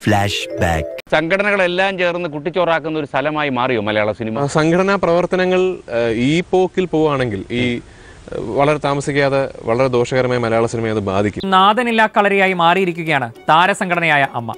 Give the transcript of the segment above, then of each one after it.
Flash back സംഘടനകളെല്ലാം ചേർന്ന് കുട്ടിച്ചോറാക്കുന്ന ഒരു സ്ഥലമായി മാറിയോ മലയാള സിനിമ ആ, സംഘടനാ പ്രവർത്തനങ്ങൾ ഏഹ്, ഈ പോക്കിൽ പോവുകയാണെങ്കിൽ ഈ ഏഹ്, വളരെ താമസിക്കാതെ വളരെ ദോഷകരമായി മലയാള സിനിമയെ അത് ബാധിക്കും നാഥനില്ലാ കളരിയായി മാറിയിരിക്കുകയാണ് താരസംഘടനയായ അമ്മ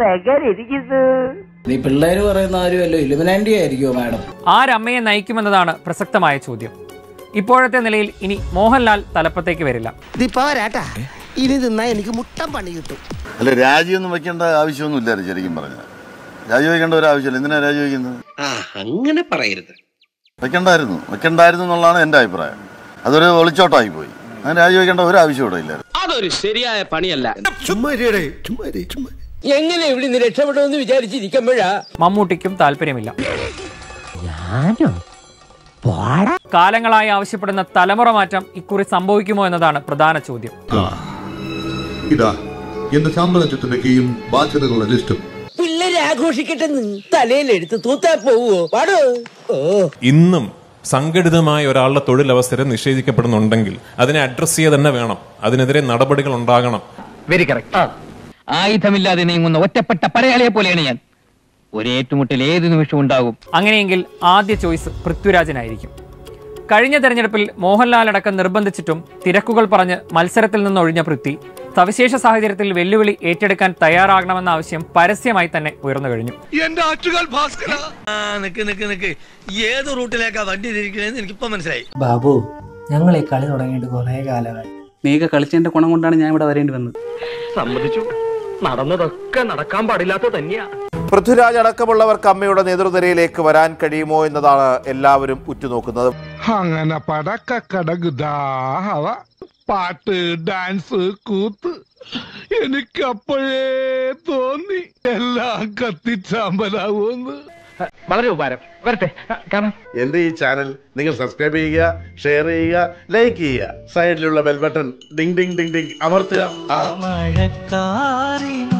ഈ പിള്ളേര് പറയുന്ന ആരുമല്ലോ ഇലുമിനാൻഡി ആയിരിക്കുമോ മാഡം ആരമ്മയെ നയിക്കുമെന്നതാണ് പ്രസക്തമായ ചോദ്യം ഇപ്പോഴത്തെ നിലയിൽ ഇനി മോഹൻലാൽ തലപ്പത്തേക്ക് വരില്ല പോരാട്ടാ ഇനി തിന്നാ എനിക്ക് മുട്ടം പണി കിട്ടും അല്ല രാജിയൊന്നും വെക്കേണ്ട ആവശ്യമൊന്നും ഇല്ലായിരുന്നു ശരിക്കും പറഞ്ഞാൽ രാജി വെക്കേണ്ട ഒരു ആവശ്യമില്ല എന്തിനാ രാജി വയ്ക്കുന്നത് ആ അങ്ങനെ പറയരുത് വെക്കണ്ടായിരുന്നു വെക്കണ്ടായിരുന്നു എന്നുള്ളതാണ് എൻ്റെ അഭിപ്രായം അതൊരു ഒളിച്ചോട്ടമായി പോയി അങ്ങനെ രാജി വെക്കേണ്ട ഒരു ആവശ്യം ഇവിടെ ഇല്ലായിരുന്നു അതൊരു ശരിയായ പണിയല്ല ചുമ്മാ ഇരിയെടേ, ചുമ്മാ ഇരി, ചുമ്മാ ഇരി. എങ്ങനെ ഇവിടെ നിന്ന് രക്ഷപ്പെടുമെന്ന് വിചാരിച്ചിരിക്കുമ്പോഴാ മമ്മൂട്ടിക്കും താല്പര്യമില്ല കാലങ്ങളായി ആവശ്യപ്പെടുന്ന തലമുറ മാറ്റം ഇക്കുറി സംഭവിക്കുമോ എന്നതാണ് പ്രധാന ചോദ്യം ഇതാ എന്റെ ശമ്പള ചുറ്റുമൊക്കെയും ബാധ്യതകളുടെ ലിസ്റ്റും പിള്ളേര് ആഘോഷിക്കട്ടെ തലയിലെടുത്ത് തൂത്താ പോവോ പാടോ ഓ ഇന്നും സംഘടിതമായ ഒരാളുടെ തൊഴിലവസരം നിഷേധിക്കപ്പെടുന്നുണ്ടെങ്കിൽ അതിനെ അഡ്രസ് ചെയ്യുക തന്നെ വേണം അതിനെതിരെ നടപടികൾ ഉണ്ടാകണം വെരി കറക്റ്റ് ആയുധമില്ലാതെ നീങ്ങുന്ന ഒറ്റപ്പെട്ട പടയാളിയെ പോലെയാണ് ഞാൻ ഒരു ഏറ്റുമുട്ടൽ ഏത് നിമിഷവും ഉണ്ടാകും അങ്ങനെയെങ്കിൽ ആദ്യ ചോയ്സ് പൃഥ്വിരാജനായിരിക്കും കഴിഞ്ഞ തെരഞ്ഞെടുപ്പിൽ മോഹൻലാൽ അടക്കം നിർബന്ധിച്ചിട്ടും തിരക്കുകൾ പറഞ്ഞ് മത്സരത്തിൽ നിന്ന് ഒഴിഞ്ഞ പൃഥ്വി സവിശേഷ സാഹചര്യത്തിൽ വെല്ലുവിളി ഏറ്റെടുക്കാൻ തയ്യാറാകണമെന്ന ആവശ്യം പരസ്യമായി തന്നെ ഉയർന്നു കഴിഞ്ഞു എന്റെ ആറ്റുകാൽ ഭാസ്കര നിക്ക് നിക്ക് നിക്ക് ഏത് റൂട്ടിലേക്കാ വണ്ടി തിരിക്കണേന്ന് എനിക്കിപ്പോ മനസ്സിലായി ബാബു ഞങ്ങൾ ഈ കളി തുടങ്ങിയിട്ട് കുറെ കാലമായി നീയൊക്കെ കളിച്ചതിന്റെ ഗുണം കൊണ്ടാണ് ഞാൻ ഇവിടെ വരേണ്ടി വന്നത് സമ്മതിച്ചു നടന്നതൊക്കെ നടക്കാൻ പാടില്ലാത്ത തന്നെയാ പൃഥ്വിരാജ് അടക്കമുള്ളവർക്ക് അമ്മയുടെ നേതൃനിരയിലേക്ക് വരാൻ കഴിയുമോ എന്നതാണ് എല്ലാവരും ഉറ്റുനോക്കുന്നത് അങ്ങനെ പടക്ക കടകുതാഹവ പാട്ട് ഡാൻസ് കൂത്ത് എനിക്കപ്പോഴേ തോന്നി എല്ലാം കത്തിച്ചാമ്പലാവൂന്ന് വളരെ ഉപകാരം വരട്ടെ കാണാം എന്റെ ഈ ചാനൽ നിങ്ങൾ സബ്സ്ക്രൈബ് ചെയ്യുക ഷെയർ ചെയ്യുക ലൈക്ക് ചെയ്യുക സൈഡിലുള്ള ബെൽ ബട്ടൺ ഡിങ് ഡിങ് ഡിങ് ഡിങ് അമർത്തുക മഴക്കാറിനു